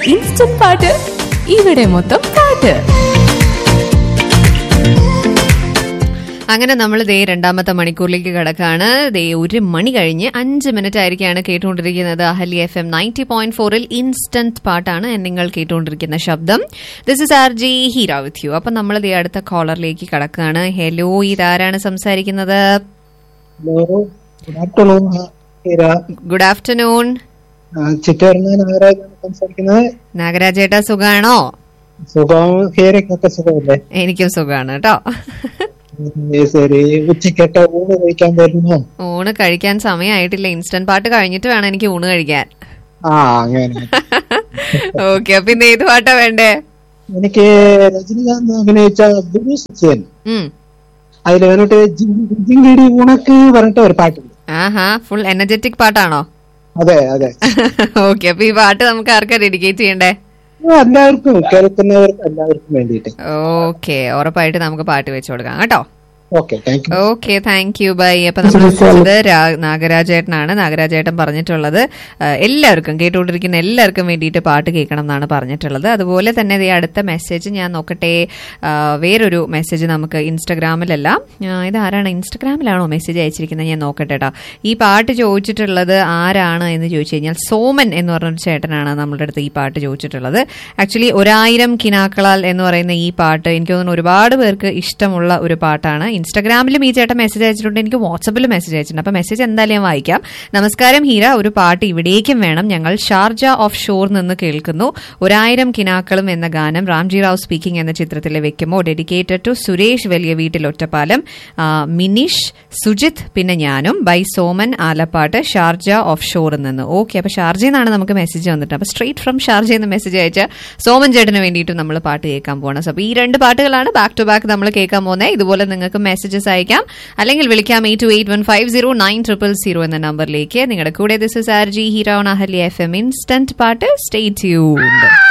instant പാട്ട് ഇവിടെ മൊത്തം പാട്ട് അങ്ങനെ നമ്മൾ ദേ രണ്ടാമത്തെ മണിക്കൂറിലേക്ക് കിടക്കാണ് ദേ ഒരു മണി കഴിഞ്ഞ് അഞ്ച് മിനിറ്റ് ആയിരിക്കാണ് കേട്ടുകൊണ്ടിരിക്കുന്നത് Ahalya F M ninety point ഫോറിൽ ഇൻസ്റ്റന്റ് പാട്ടാണ് നിങ്ങൾ കേട്ടുകൊണ്ടിരിക്കുന്ന ശബ്ദം this is R G Heera with you അപ്പൊ നമ്മൾ ദേ അടുത്ത കോളറിലേക്ക് കിടക്കാണ് ഹലോ ഇതാരാണ് സംസാരിക്കുന്നത് hello good afternoon Heera good afternoon ചിറ്റൂരിന്ന് നാഗരാജാണ് സംസാരിക്കുന്നത് നാഗരാജേട്ടാ സുഖാണോ സുഖം ഹീരക്കൊക്കെ സുഖമല്ലേ എനിക്കും സുഖാണ് കേട്ടോ ഉം, ശരി ഉച്ചക്കൊക്കെ ഊണ് കഴിക്കാൻ വരുന്നു ഊണ് കഴിക്കാൻ സമയമായിട്ടില്ല ഇൻസ്റ്റന്റ് പാട്ട് കഴിഞ്ഞിട്ട് വേണം എനിക്ക് ഊണ് കഴിക്കാൻ ആ അങ്ങനെ ഓക്കെ അപ്പൊ ഇന്ന് ഏത് പാട്ടാ വേണ്ടേ എനിക്ക് രജനികാന്ത് അഭിനയിച്ച ഗുരു സത്യൻ ഉം അതിൽ വന്നിട്ട് ജിങ്- ജിങ്കിടി ഉണക്ക് പറഞ്ഞിട്ട് ഒരു പാട്ടുണ്ട് ആഹാ ഫുൾ എനർജറ്റിക് പാട്ടാണോ അതെ അതെ ഓക്കെ അപ്പൊ ഈ പാട്ട് നമുക്ക് ആർക്കാ ഡെഡിക്കേറ്റ് ചെയ്യണ്ടേ എല്ലാവർക്കും കേൾക്കുന്നവർക്ക് എല്ലാവർക്കും വേണ്ടിയിട്ട് ഓക്കെ ഉറപ്പായിട്ട് നമുക്ക് പാട്ട് വെച്ചു കൊടുക്കാം കേട്ടോ okay thank you okay thank you bye അപ്പൊ നമ്മൾ വിളിച്ചത് രാ- നാഗരാജേട്ടനാണ് നാഗരാജേട്ടൻ പറഞ്ഞിട്ടുള്ളത് ആ, എല്ലാവർക്കും കേട്ടുകൊണ്ടിരിക്കുന്ന എല്ലാവർക്കും വേണ്ടിയിട്ട് പാട്ട് കേൾക്കണം എന്നാണ് പറഞ്ഞിട്ടുള്ളത് അതുപോലെ തന്നെ ദേ അടുത്ത മെസ്സേജ് ഞാൻ നോക്കട്ടെ ആ, വേറൊരു മെസ്സേജ് നമുക്ക് ഇൻസ്റ്റഗ്രാമിലല്ല ആ, ഇത് ആരാണ് ഇൻസ്റ്റഗ്രാമിലാണോ മെസ്സേജ് അയച്ചിരിക്കുന്നത് ഞാൻ നോക്കട്ടെ കേട്ടോ ഈ പാട്ട് ചോദിച്ചിട്ടുള്ളത് ആരാണ് എന്ന് ചോദിച്ചു കഴിഞ്ഞാൽ സോമൻ എന്ന് പറഞ്ഞൊരു ചേട്ടനാണ് നമ്മളുടെ അടുത്ത് ഈ പാട്ട് ചോദിച്ചിട്ടുള്ളത് ആക്ച്വലി ഒരായിരം കിനാക്കളാൽ എന്ന് പറയുന്ന ഈ പാട്ട് എനിക്ക് തോന്നുന്നു ഒരുപാട് പേർക്ക് ഇഷ്ടമുള്ള ഒരു പാട്ടാണ് ഇൻസ്റ്റാഗ്രാമിലും ഈ ചേട്ടൻ മെസ്സേജ് അയച്ചിട്ടുണ്ട് എനിക്ക് വാട്സപ്പിലും മെസ്സേജ് അയച്ചിട്ടുണ്ട് അപ്പൊ മെസ്സേജ് എന്തായാലും ഞാൻ വായിക്കാം നമസ്കാരം ഹീര ഒരു പാട്ട് ഇവിടേക്കും വേണം ഞങ്ങൾ ഷാർജ ഓഫ് ഷോർ നിന്ന് കേൾക്കുന്നു ഒരായിരം കിനാക്കളും എന്ന ഗാനം റാംജി റാവ് സ്പീക്കിംഗ് എന്ന ചിത്രത്തിലെ വെക്കുമ്പോൾ ഡെഡിക്കേറ്റഡ് ടു സുരേഷ് വലിയ വീട്ടിൽ ഒറ്റപ്പാലം ആ, മിനിഷ് സുജിത് പിന്നെ ഞാനും ബൈ സോമൻ ആലപ്പാട്ട് ഷാർജ ഓഫ് ഷോറിൽ നിന്ന് ഓക്കെ അപ്പൊ ഷാർജയിൽ നിന്നാണ് നമുക്ക് മെസ്സേജ് വന്നിട്ട് അപ്പൊ സ്ട്രേറ്റ് ഫ്രം ഷാർജയിൽ നിന്ന് മെസ്സേജ് അയച്ച സോമൻ ചേട്ടന് വേണ്ടിയിട്ട് നമ്മൾ പാട്ട് കേൾക്കാൻ പോകണം സോ അപ്പൊ ഈ രണ്ട് പാട്ടുകളാണ് ബാക്ക് ടു ബാക്ക് നമ്മൾ കേൾക്കാൻ പോകുന്നത് ഇതുപോലെ നിങ്ങൾക്ക് മെസ്സേജസ് അയക്കാം അല്ലെങ്കിൽ വിളിക്കാം eight two eight one five zero nine triple zero എന്ന നമ്പറിലേക്ക് നിങ്ങളുടെ കൂടെ this is R G Heera Ahalya F M instant പാട്ട് സ്റ്റേ ട്യൂൺഡ്